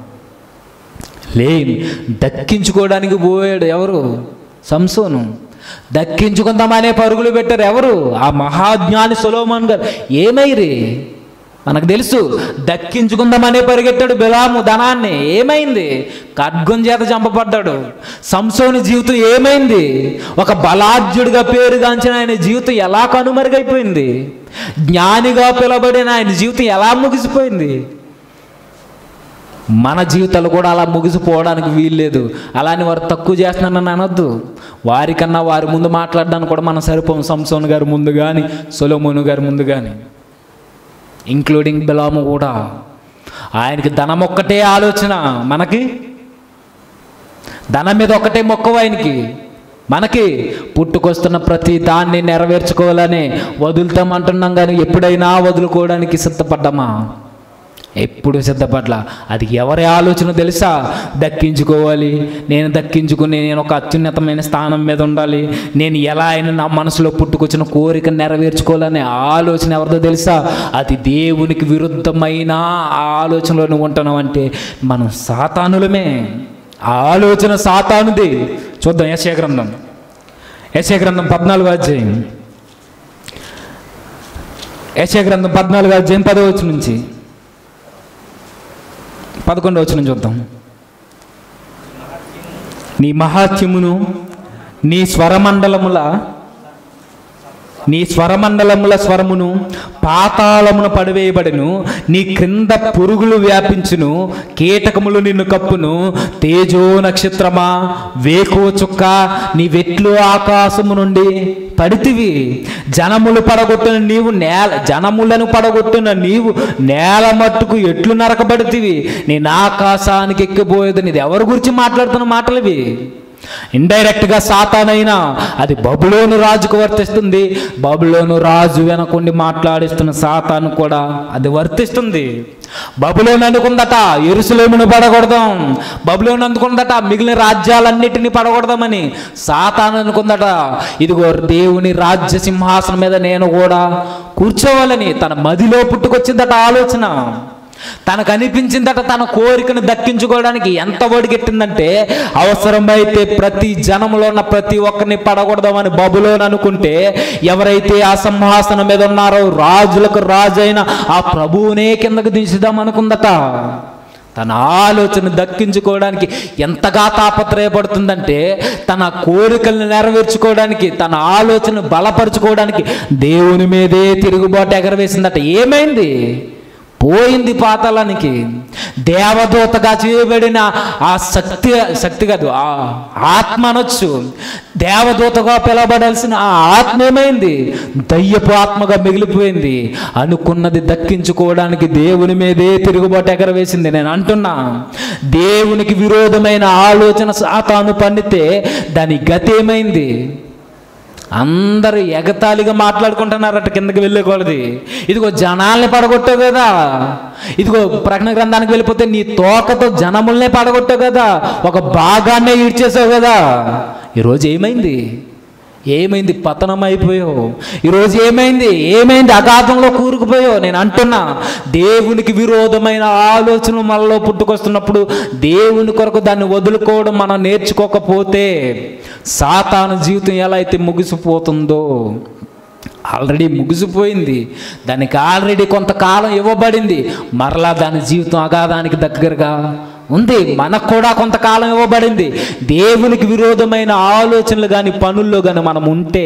A: లేదు దక్కించుకోవడానికి పోయాడు ఎవరు సంసోను దక్కించుకుందామనే పరుగులు పెట్టారు ఎవరు ఆ మహాజ్ఞాని సొలోమన్ గారు ఏమైరి మనకు తెలుసు దక్కించుకుందామనే పరిగెత్తాడు బిలాము ధనాన్ని ఏమైంది ఖడ్గం చేత చంపబడ్డాడు సంసోని జీవితం ఏమైంది ఒక బలాఢ్యుడిగా పేరుగాంచిన ఆయన జీవితం ఎలా కనుమరుగైపోయింది జ్ఞానిగా పిలబడిన ఆయన జీవితం ఎలా ముగిసిపోయింది మన జీవితాలు కూడా అలా ముగిసిపోవడానికి వీల్లేదు అలాని వారు తక్కువ చేస్తున్నానని అనొద్దు వారికన్నా వారి ముందు మాట్లాడడానికి కూడా మనం సరిపోం సంసోన్ గారి ముందు కానీ సొలోమోను గారి ముందు కానీ ఇంక్లూడింగ్ బిలాము కూడా ఆయనకి ధనం ఒక్కటే ఆలోచన మనకి ధనం మీద ఒకటే మొక్కవు ఆయనకి మనకి పుట్టుకొస్తున్న ప్రతి దాన్ని నెరవేర్చుకోవాలని వదులుతామంటున్నాం కానీ ఎప్పుడైనా వదులుకోవడానికి సిద్ధపడ్డామా ఎప్పుడు సిద్ధపడ్ల అది ఎవరి ఆలోచన తెలుసా దక్కించుకోవాలి నేను దక్కించుకుని నేను ఒక అత్యున్నతమైన స్థానం మీద ఉండాలి నేను ఎలా అయినా నా మనసులో పుట్టుకొచ్చిన కోరిక నెరవేర్చుకోవాలనే ఆలోచన ఎవరిదో తెలుసా అది దేవునికి విరుద్ధమైన ఆ ఆలోచనలో నువ్వు ఉంటున్నావు అంటే మనం సాతానులమే ఆ ఆలోచన సాతానుది చూద్దాం యశయ గ్రంథం యశయ గ్రంథం పద్నాలుగు అధ్యాయం యశయ గ్రంథం పద్నాలుగు అధ్యాయం పదవచ్చు నుంచి పదకొండవ వచ్చిన చూద్దాం నీ మహాత్యమును నీ స్వరమండలముల నీ స్వరమండలముల స్వరమును పాతాళమున పడివేయబడును నీ క్రింద పురుగులు వ్యాపించును కీటకములు నిన్ను కప్పును తేజో నక్షత్రమా వేకో చుక్క నీ వెట్లు ఆకాశము నుండి పడితివి జనములు పడగొట్టిన నీవు నేల జనములను పడగొట్టిన నీవు నేల మట్టుకు ఎట్లు నరకబడితివి నేను ఆకాశానికి ఎక్కిపోయేది నీది ఎవరి గురించి మాట్లాడుతున్న మాటలు ఇవి ఇండైరెక్ట్గా సాతానైనా అది బబులోను రాజుకు వర్తిస్తుంది బబులోను రాజు వెనకుండి మాట్లాడిస్తున్న సాతాను కూడా అది వర్తిస్తుంది బబులోను అనుకుందట ఎరుసలేమును పడగొడదాం బబులోను అనుకుందట మిగిలిన రాజ్యాలన్నిటినీ పడగొడదామని సాతాను అనుకుందట ఇదిగో దేవుని రాజ్య సింహాసనం మీద నేను కూడా కూర్చోవాలని తన మదిలో పుట్టుకొచ్చిందట ఆలోచన తనకు అనిపించిందట తన కోరికను దక్కించుకోవడానికి ఎంత ఒడిగెట్టిందంటే అవసరమైతే ప్రతి జనములో ఉన్న ప్రతి ఒక్కరిని పడకూడదామని బబులోని అనుకుంటే ఎవరైతే ఆ సింహాసనం మీద ఉన్నారో రాజులకు రాజైన ఆ ప్రభువునే కిందకు దించుదాం అనుకుందట తన ఆలోచన దక్కించుకోవడానికి ఎంతగా తాపత్రయపడుతుందంటే తన కోరికలను నెరవేర్చుకోవడానికి తన ఆలోచన బలపరుచుకోవడానికి దేవుని మీదే తిరుగుబాటు ఎగరవేసిందట ఏమైంది పోయింది పాతాళానికి దేవదూతగా చేయబడిన ఆ శక్తి శక్తి కాదు ఆ ఆత్మ అనొచ్చు దేవదూతగా పిలవబడాల్సిన ఆ ఆత్మ ఏమైంది దయ్యపు ఆత్మగా మిగిలిపోయింది అనుకున్నది దక్కించుకోవడానికి దేవుని మీదే తిరుగుబాటు ఎగరవేసింది నేను అంటున్నా దేవునికి విరోధమైన ఆలోచన సాతాను పండితే దాని గతి ఏమైంది అందరూ ఎగతాళిగా మాట్లాడుకుంటున్నారట కిందకి వెళ్ళేకూడదు ఇదిగో జనాల్ని పడగొట్టావు కదా ఇదిగో ప్రకటన గ్రంథానికి వెళ్ళిపోతే నీ తోకతో జనముల్నే పడగొట్టావు కదా ఒక భాగాన్నే ఈడ్చేసావు కదా ఈరోజు ఏమైంది ఏమైంది పతనం అయిపోయావు ఈరోజు ఏమైంది ఏమైంది అగాధంలో కూరుకుపోయావు నేను అంటున్నా దేవునికి విరోధమైన ఆలోచనలు మనలో పుట్టుకొస్తున్నప్పుడు దేవుని కొరకు దాన్ని వదులుకోవడం మనం నేర్చుకోకపోతే సాతాను జీవితం ఎలా అయితే ముగిసిపోతుందో ఆల్రెడీ ముగిసిపోయింది దానికి ఆల్రెడీ కొంతకాలం ఇవ్వబడింది మరలా దాని జీవితం అగాధానికి దగ్గరగా ఉంది మనకు కూడా కొంతకాలం ఇవ్వబడింది దేవునికి విరోధమైన ఆలోచనలు కానీ పనుల్లో కానీ మనం ఉంటే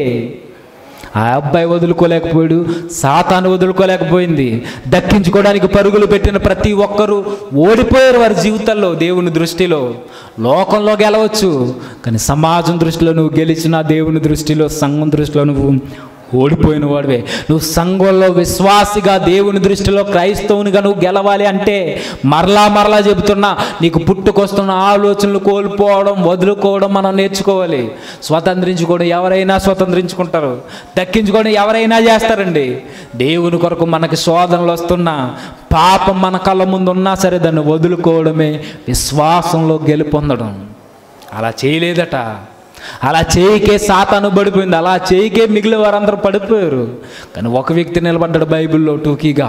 A: ఆ అబ్బాయి వదులుకోలేకపోయాడు సాతాను వదులుకోలేకపోయింది దక్కించుకోవడానికి పరుగులు పెట్టిన ప్రతి ఒక్కరూ ఓడిపోయారు వారి జీవితాల్లో దేవుని దృష్టిలో లోకంలో గెలవచ్చు కానీ సమాజం దృష్టిలో నువ్వు గెలిచిన దేవుని దృష్టిలో సంఘం దృష్టిలో నువ్వు ఓడిపోయిన వాడివే నువ్వు సంఘంలో విశ్వాసిగా దేవుని దృష్టిలో క్రైస్తవునిగా నువ్వు గెలవాలి అంటే మరలా మరలా చెబుతున్నా నీకు పుట్టుకొస్తున్న ఆలోచనలు కోల్పోవడం వదులుకోవడం మనం నేర్చుకోవాలి స్వతంత్రించుకోవడం ఎవరైనా స్వతంత్రించుకుంటారు దక్కించుకోవడం ఎవరైనా చేస్తారండి దేవుని కొరకు మనకి శోధనలు వస్తున్నా పాపం మన కళ్ళ ముందు ఉన్నా సరే దాన్ని వదులుకోవడమే విశ్వాసంలో గెలుపొందడం అలా చేయలేదట అలా చేయికే సాతాను పడిపోయింది అలా చేయికే మిగిలిన వారందరూ పడిపోయారు కానీ ఒక వ్యక్తి నిలబడ్డాడు బైబిల్లో టూకీగా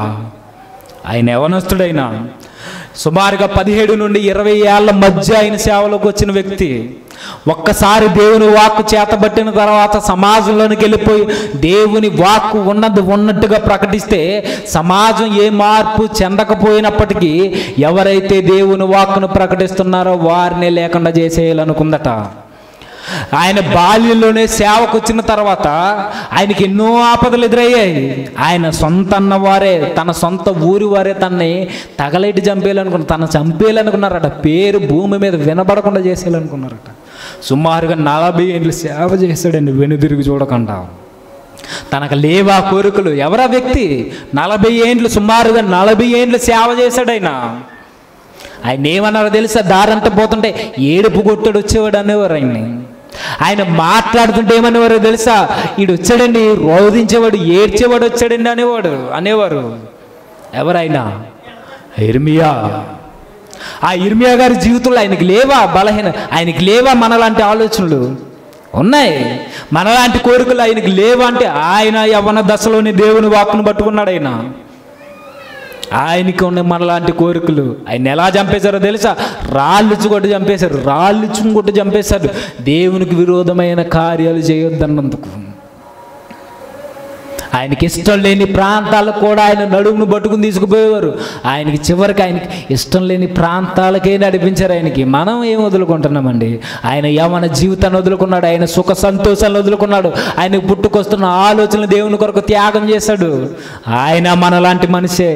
A: ఆయన యవనస్తుడైన సుమారుగా పదిహేడు నుండి ఇరవై ఏళ్ళ మధ్య ఆయన సేవలోకి వచ్చిన వ్యక్తి ఒక్కసారి దేవుని వాక్కు చేతబట్టిన తర్వాత సమాజంలోనికి వెళ్ళిపోయి దేవుని వాక్కు ఉన్నది ఉన్నట్టుగా ప్రకటిస్తే సమాజం ఏ మార్పు చెందకపోయినప్పటికీ ఎవరైతే దేవుని వాక్కును ప్రకటిస్తున్నారో వారిని లేకుండా చేసేయాలనుకుందట ఆయన బాల్యంలోనే సేవకు వచ్చిన తర్వాత ఆయనకి ఎన్నో ఆపదలు ఎదురయ్యాయి ఆయన సొంత అన్నవారే తన సొంత ఊరి వారే తనని తగలేటి చంపేయాలనుకున్నారు తన చంపేయాలనుకున్నారట పేరు భూమి మీద వినబడకుండా చేసేయాలనుకున్నారట సుమారుగా నలభై ఏళ్ళు సేవ చేశాడండి వెనుదిరిగి చూడకుండా తనకు లేవా కోరికలు ఎవరా వ్యక్తి నలభై ఏండ్లు సుమారుగా నలభై ఏండ్లు సేవ చేశాడు ఆయన ఆయన ఏమన్నారో తెలుసా దారంతా పోతుంటే ఏడుపు కొట్టుడు వచ్చేవాడు అనేవారు ఆయన్ని ఆయన మాట్లాడుతుంటే ఏమనేవారో తెలుసా ఈడు వచ్చాడండి రోధించేవాడు ఏడ్చేవాడు వచ్చాడండి అనేవాడు అనేవారు ఎవరైనా ఇర్మియా ఆ ఇర్మియా గారి జీవితంలో ఆయనకి లేవా బలహీన ఆయనకి లేవా మనలాంటి ఆలోచనలు ఉన్నాయి మనలాంటి కోరికలు ఆయనకి లేవా అంటే ఆయన యవన దశలోని దేవుని వాక్కును పట్టుకున్నాడు ఆయన ఆయనకి ఉన్న మనలాంటి కోరికలు ఆయన ఎలా చంపేశారో తెలుసా రాళ్ళుచ్చు కొట్టి చంపేశారు రాళ్ళుచ్చు కొట్టి చంపేశారు దేవునికి విరోధమైన కార్యాలు చేయొద్దన్నందుకు ఆయనకి ఇష్టం లేని ప్రాంతాలకు కూడా ఆయన నడుమును పట్టుకుని తీసుకుపోయేవారు ఆయనకి చివరికి ఆయనకి ఇష్టం లేని ప్రాంతాలకే నడిపించారు ఆయనకి మనం ఏం వదులుకుంటున్నామండి ఆయన యవన జీవితాన్ని వదులుకున్నాడు ఆయన సుఖ సంతోషాలను వదులుకున్నాడు ఆయనకు పుట్టుకొస్తున్న ఆలోచనలు దేవుని కొరకు త్యాగం చేశాడు ఆయన మనలాంటి మనిషే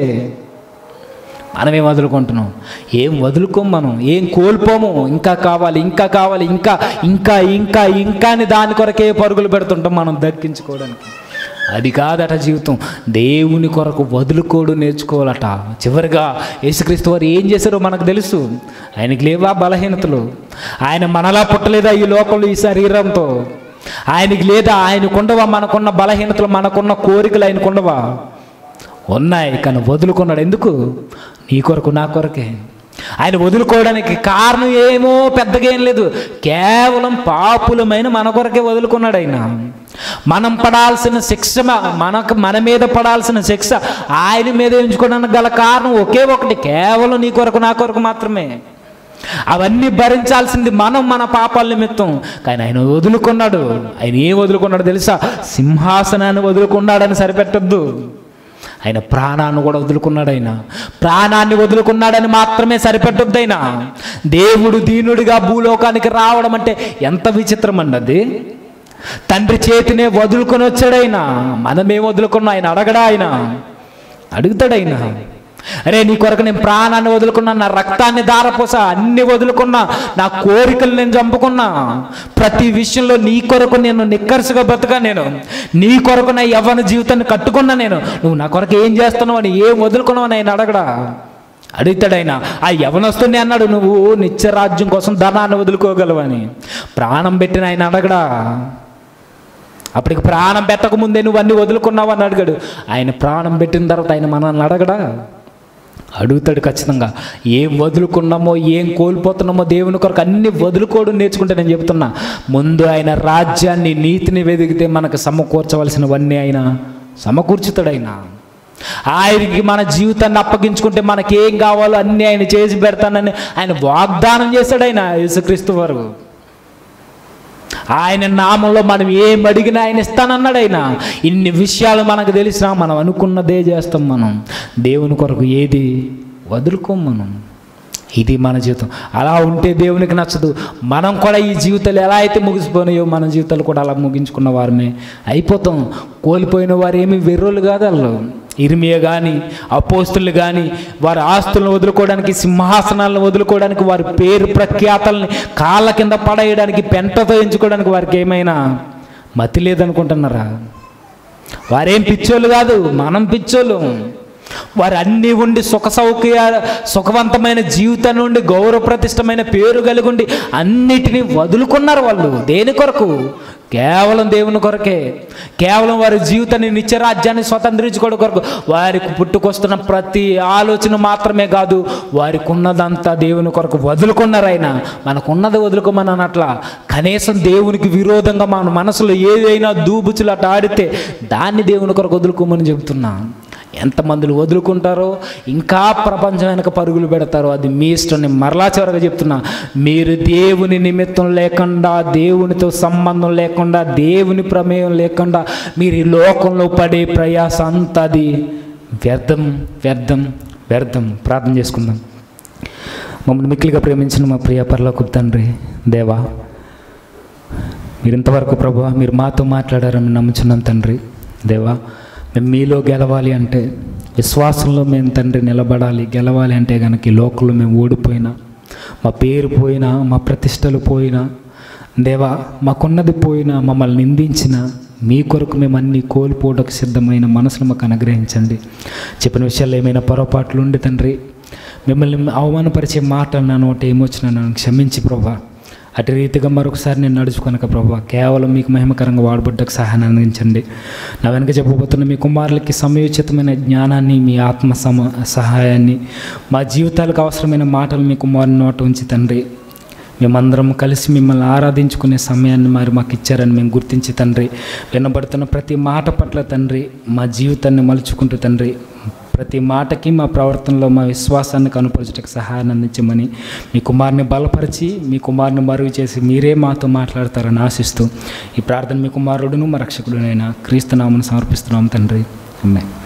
A: మనం ఏం వదులుకుంటున్నాం ఏం వదులుకోం మనం ఏం కోల్పోము ఇంకా కావాలి ఇంకా కావాలి ఇంకా ఇంకా ఇంకా ఇంకా అని దాని కొరకే పరుగులు పెడుతుంటాం మనం దక్కించుకోవడానికి అది కాదట జీవితం దేవుని కొరకు వదులుకోడు నేర్చుకోవాలట చివరిగా యేసుక్రీస్తు వారు ఏం చేశారో మనకు తెలుసు ఆయనకి లేవా బలహీనతలు ఆయన మనలా పుట్టలేదా ఈ లోకంలో ఈ శరీరంతో ఆయనకి లేదా ఆయనకుండవా మనకున్న బలహీనతలు మనకున్న కోరికలు ఆయనకుండవా ఉన్నాయి కానీ వదులుకున్నాడు ఎందుకు నీ కొరకు నా కొరకే ఆయన వదులుకోవడానికి కారణం ఏమో పెద్దగా ఏం లేదు కేవలం పాపులమైన మన కొరకే వదులుకున్నాడు ఆయన మనం పడాల్సిన శిక్ష మ- మనకు మన మీద పడాల్సిన శిక్ష ఆయన మీద ఎంచుకోవడానికి గల కారణం ఒకే ఒకటి కేవలం నీ కొరకు నా కొరకు మాత్రమే అవన్నీ భరించాల్సింది మనం మన పాపాల నిమిత్తం కానీ ఆయన వదులుకున్నాడు ఆయన ఏం వదులుకున్నాడు తెలుసా సింహాసనాన్ని వదులుకున్నాడని సరిపెట్టద్దు ఆయన ప్రాణాన్ని కూడా వదులుకున్నాడు ఆయన ప్రాణాన్ని వదులుకున్నాడని మాత్రమే సరిపెట్టొద్దు ఆయన దేవుడు దీనుడిగా భూలోకానికి రావడం అంటే ఎంత విచిత్రం అండి అది తండ్రి చేతినే వదులుకొని వచ్చాడు ఆయన మనమేం వదులుకున్నా ఆయన అడగడా ఆయన అడుగుతాడు ఆయన అరే నీ కొరకు నేను ప్రాణాన్ని వదులుకున్నా నా రక్తాన్ని దారపోసా అన్ని వదులుకున్నా నా కోరికలు నేను చంపుకున్నా ప్రతి విషయంలో నీ కొరకు నేను నిక్కర్సుగా బతుకా నేను నీ కొరకు నా యవ్వన జీవితాన్ని కట్టుకున్నా నేను నువ్వు నా కొరకు ఏం చేస్తున్నావు అని ఏం వదులుకున్నావు అని ఆయన అడగడా అడుగుతాడు ఆయన ఆ యవనస్తుని అన్నాడు నువ్వు నిత్యరాజ్యం కోసం ధనాన్ని వదులుకోగలవని ప్రాణం పెట్టిన ఆయన అడగడా అప్పటికి ప్రాణం పెట్టక ముందే నువ్వు అన్ని వదులుకున్నావు అని అడిగాడు ఆయన ప్రాణం పెట్టిన తర్వాత ఆయన మనల్ని అడగడా అడుగుతాడు ఖచ్చితంగా ఏం వదులుకున్నామో ఏం కోల్పోతున్నామో దేవుని కొరకు అన్ని వదులుకోవడం నేర్చుకుంటే నేను చెప్తున్నా ముందు ఆయన రాజ్యాన్ని నీతిని వెదిగితే మనకు సమకూర్చవలసినవన్నీ ఆయన సమకూర్చుతాడు ఆయన ఆయనకి మన జీవితాన్ని అప్పగించుకుంటే మనకేం కావాలో అన్నీ ఆయన చేసి పెడతానని ఆయన వాగ్దానం చేశాడు ఆయన యేసుక్రీస్తు వారు ఆయన నామంలో మనం ఏం అడిగినా ఆయన ఇస్తానన్నాడు ఆయన ఇన్ని విషయాలు మనకు తెలిసినా మనం అనుకున్నదే చేస్తాం మనం దేవుని కొరకు ఏది వదులుకోం మనం ఇది మన జీవితం అలా ఉంటే దేవునికి నచ్చదు మనం కూడా ఈ జీవితాలు ఎలా అయితే ముగిసిపోయినాయో మన జీవితాలు కూడా అలా ముగించుకున్న వారమే అయిపోతాం కోల్పోయిన వారు ఏమి వెర్రోలు కాదు వాళ్ళు ఇరిమియ కానీ అపోస్తులు కానీ వారి ఆస్తులను వదులుకోవడానికి సింహాసనాలను వదులుకోవడానికి వారి పేరు ప్రఖ్యాతల్ని కాళ్ళ కింద పడేయడానికి పెంటతో ఎంచుకోవడానికి వారికి ఏమైనా మతి లేదనుకుంటున్నారా వారేం పిచ్చోళ్ళు కాదు మనం పిచ్చోళ్ళు వారు అన్నీ ఉండి సుఖ సౌకర్య సుఖవంతమైన జీవితం నుండి గౌరవ ప్రతిష్టమైన పేరు కలిగి ఉండి అన్నిటినీ వదులుకున్నారు వాళ్ళు దేని కొరకు కేవలం దేవుని కొరకే కేవలం వారి జీవితాన్ని నిత్యరాజ్యాన్ని స్వతంత్రించుకోవడం కొరకు వారికి పుట్టుకొస్తున్న ప్రతి ఆలోచన మాత్రమే కాదు వారికి ఉన్నదంతా దేవుని కొరకు వదులుకున్నారు ఆయన మనకున్నది వదులుకోమని అన్నట్ల కనీసం దేవునికి విరోధంగా మన మనసులో ఏదైనా దూబుచులు అట్లా ఆడితే దాన్ని దేవుని కొరకు వదులుకోమని చెబుతున్నా ఎంతమందిని వదులుకుంటారో ఇంకా ప్రపంచం వెనక పరుగులు పెడతారో అది మీ ఇష్టం నేను మరలా చివరగా చెప్తున్నా మీరు దేవుని నిమిత్తం లేకుండా దేవునితో సంబంధం లేకుండా దేవుని ప్రమేయం లేకుండా మీరు ఈ లోకంలో పడే ప్రయాస అంతా అది వ్యర్థం వ్యర్థం వ్యర్థం ప్రార్థన చేసుకుందాం మమ్మల్ని మిక్కిలిగా ప్రేమించిన మా ప్రియ పరలోక తండ్రి దేవా మీరు ఇంతవరకు ప్రభు మీరు మాతో మాట్లాడారని నమ్ముచున్నాం తండ్రి దేవా మేము మీలో గెలవాలి అంటే విశ్వాసంలో మేము తండ్రి నిలబడాలి గెలవాలి అంటే కనుక ఈ లోకంలో మేము ఓడిపోయినా మా పేరు పోయినా మా ప్రతిష్టలు పోయినా దేవా మాకున్నది పోయినా మమ్మల్ని నిందించిన మీ కొరకు మేము అన్ని కోల్పోవడానికి సిద్ధమైన మనసును మాకు అనుగ్రహించండి చెప్పిన విషయాల్లో ఏమైనా పొరపాట్లు ఉండి తండ్రి మిమ్మల్ని అవమానపరిచే మాటలు నా నోట ఏమొచ్చినా నన్ను క్షమించి ప్రభా అటు రీతిగా మరొకసారి నేను నడుచుకొనక ప్రభా కేవలం మీకు మహిమకరంగా వాడబడ్డకు సహాయాన్ని అందించండి నా వెనక చెప్పబోతున్న మీ కుమారులకి సమయోచితమైన జ్ఞానాన్ని మీ ఆత్మ సమ సహాయాన్ని మా జీవితాలకు అవసరమైన మాటలు మీ కుమారుని నోట ఉంచి తండ్రి మేమందరం కలిసి మిమ్మల్ని ఆరాధించుకునే సమయాన్ని మరి మాకు ఇచ్చారని మేము గుర్తించి తండ్రి వినబడుతున్న ప్రతి మాట పట్ల తండ్రి మా జీవితాన్ని మలుచుకుంటూ తండ్రి ప్రతి మాటకి మా ప్రవర్తనలో మా విశ్వాసాన్ని కనుపరచడానికి సహాయాన్ని అందించమని మీ కుమారుని బలపరిచి మీ కుమారుని మరుగు చేసి మీరే మాతో మాట్లాడతారని ఆశిస్తూ ఈ ప్రార్థన మీ కుమారుడును మా రక్షకుడునైనా క్రీస్తునామను సమర్పిస్తున్నాం తండ్రి అమ్మాయి